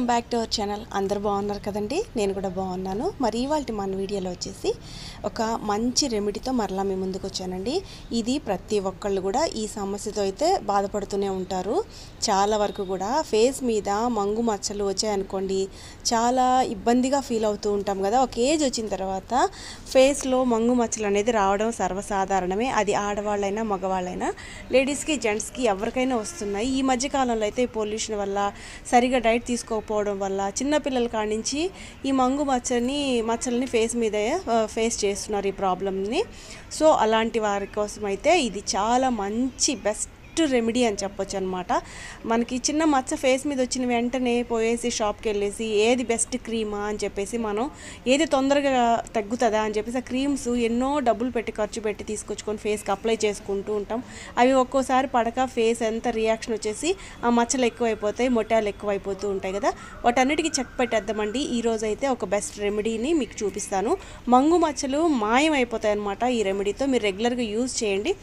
welcome back to our channel అందరు బాగున్నారు కదండి నేను కూడా బాగున్నాను మరి ఇవాళ మన వీడియోలో వచ్చేసి ఒక మంచి రెమెడీతో మరలా మీ ముందుకు వచ్చానండి ఇది ప్రతి ఒక్కళ్ళు కూడా ఈ సమస్యతో అయితే బాధపడుతూనే ఉంటారు చాలా వరకు కూడా ఫేస్ మీద మంగు మచ్చలు వచ్చాయనుకోండి చాలా ఇబ్బందిగా ఫీల్ అవుతూ ఉంటాం కదా ఒక ఏజ్ వచ్చిన తర్వాత ఫేస్లో మంగు మచ్చలు అనేది రావడం సర్వసాధారణమే అది ఆడవాళ్ళైనా మగవాళ్ళైనా లేడీస్కి జెంట్స్కి ఎవరికైనా వస్తున్నాయి ఈ మధ్య కాలంలో అయితే పొల్యూషన్ వల్ల సరిగా డైట్ తీసుకోకపోవడం వల్ల చిన్నపిల్లల కాడి నుంచి ఈ మంగు మచ్చని మచ్చల్ని ఫేస్ మీద ఫేస్ చేస్తున్నారు ఈ ప్రాబ్లమ్ని సో అలాంటి వారి కోసం అయితే ఇది చాలా మంచి బెస్ట్ రెమెడీ అని చెప్పొచ్చు అనమాట మనకి చిన్న మచ్చ ఫేస్ మీద వచ్చిన వెంటనే పోయేసి షాప్కి వెళ్ళేసి ఏది బెస్ట్ క్రీమా అని చెప్పేసి మనం ఏది తొందరగా తగ్గుతుందా అని చెప్పేసి ఆ క్రీమ్స్ ఎన్నో డబ్బులు పెట్టి ఖర్చు పెట్టి తీసుకొచ్చుకొని ఫేస్కి అప్లై చేసుకుంటూ ఉంటాం అవి ఒక్కోసారి పడక ఫేస్ ఎంత రియాక్షన్ వచ్చేసి ఆ మచ్చలు ఎక్కువైపోతాయి మొట్టాలు ఎక్కువైపోతూ ఉంటాయి కదా వాటన్నిటికీ చెక్ పెట్టేద్దామండి ఈ రోజు అయితే ఒక బెస్ట్ రెమెడీని మీకు చూపిస్తాను మంగు మచ్చలు మాయం అయిపోతాయి అనమాట ఈ రెమెడీతో మీరు రెగ్యులర్గా యూజ్ చేయండి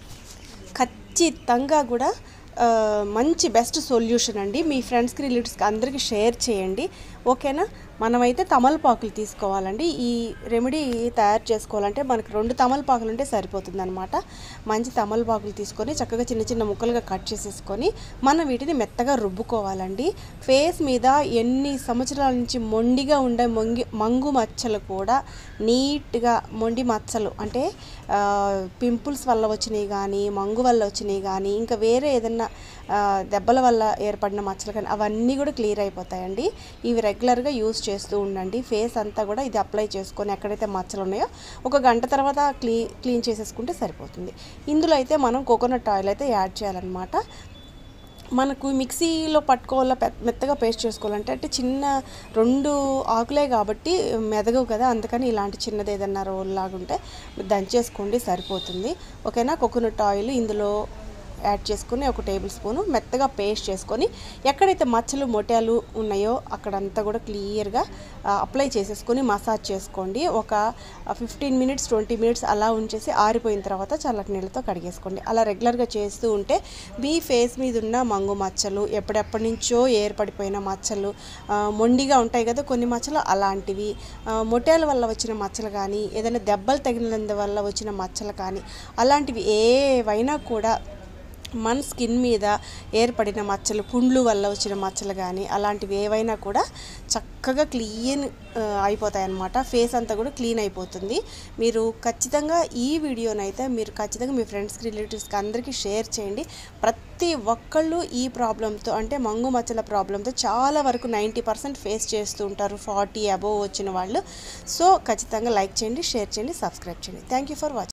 ఖచ్చితంగా కూడా ఆ, మంచి బెస్ట్ సొల్యూషన్ అండి మీ ఫ్రెండ్స్కి రిలేటివ్స్కి అందరికీ షేర్ చేయండి ఓకేనా మనమైతే తమలపాకులు తీసుకోవాలండి ఈ రెమెడీ తయారు చేసుకోవాలంటే మనకి రెండు తమలపాకులు ఉంటే సరిపోతుంది అనమాట మంచి తమలపాకులు తీసుకొని చక్కగా చిన్న చిన్న ముక్కలుగా కట్ చేసేసుకొని మనం వీటిని మెత్తగా రుబ్బుకోవాలండి ఫేస్ మీద ఎన్ని సంవత్సరాల నుంచి మొండిగా ఉండే మొంగి మంగు మచ్చలు కూడా నీట్గా మొండి మచ్చలు అంటే పింపుల్స్ వల్ల వచ్చినాయి కానీ మంగు వల్ల వచ్చినాయి కానీ ఇంకా వేరే ఏదన్నా ఆ, దెబ్బల వల్ల ఏర్పడిన మచ్చలు కానీ అవన్నీ కూడా క్లియర్ అయిపోతాయండి ఇవి రెగ్యులర్గా యూస్ చేస్తూ ఉండండి ఫేస్ అంతా కూడా ఇది అప్లై చేసుకొని ఎక్కడైతే మచ్చలు ఉన్నాయో ఒక గంట తర్వాత క్లీ క్లీన్ చేసేసుకుంటే సరిపోతుంది ఇందులో అయితే మనం కోకోనట్ ఆయిల్ అయితే యాడ్ చేయాలన్నమాట మనకు మిక్సీలో పట్టుకోవాల పె- మెత్తగా పేస్ట్ చేసుకోవాలంటే అంటే చిన్న రెండు ఆకులే కాబట్టి మెదగవు కదా అందుకని ఇలాంటి చిన్నది ఏదన్నా రోల్ లాగా ఉంటే దంచేసుకోండి సరిపోతుంది ఓకేనా కోకోనట్ ఆయిల్ ఇందులో యాడ్ చేసుకొని ఒక టేబుల్ స్పూను మెత్తగా పేస్ట్ చేసుకొని ఎక్కడైతే మచ్చలు మొటాలు ఉన్నాయో అక్కడంతా కూడా క్లియర్గా అప్లై చేసేసుకొని మసాజ్ చేసుకోండి ఒక ఫిఫ్టీన్ మినిట్స్ ట్వంటీ మినిట్స్ అలా ఉంచేసి ఆరిపోయిన తర్వాత చల్లటి నీళ్ళతో కడిగేసుకోండి అలా రెగ్యులర్గా చేస్తూ ఉంటే మీ ఫేస్ మీద ఉన్న మంగు మచ్చలు ఎప్పుడెప్పటి నుంచో ఏర్పడిపోయిన మచ్చలు ఆ, మొండిగా ఉంటాయి కదా కొన్ని మచ్చలు అలాంటివి ఆ, మొటాల వల్ల వచ్చిన మచ్చలు కానీ ఏదైనా దెబ్బలు తగిలినందు వల్ల వచ్చిన మచ్చలు కానీ అలాంటివి ఏవైనా కూడా మన స్కిన్ మీద ఏర్పడిన మచ్చలు పుండ్లు వల్ల వచ్చిన మచ్చలు కానీ అలాంటివి ఏవైనా కూడా చక్కగా క్లీన్ అయిపోతాయి అన్నమాట ఫేస్ అంతా కూడా క్లీన్ అయిపోతుంది మీరు ఖచ్చితంగా ఈ వీడియోనైతే మీరు ఖచ్చితంగా మీ ఫ్రెండ్స్కి రిలేటివ్స్కి అందరికీ షేర్ చేయండి ప్రతి ఒక్కళ్ళు ఈ ప్రాబ్లంతో అంటే మంగు మచ్చల ప్రాబ్లంతో చాలా వరకు నైంటీ పర్సెంట్ ఫేస్ చేస్తూ ఉంటారు ఫార్టీ అబోవ్ వచ్చిన వాళ్ళు సో ఖచ్చితంగా లైక్ చేయండి షేర్ చేయండి సబ్స్క్రైబ్ చేయండి థ్యాంక్ యూ ఫర్ వాచింగ్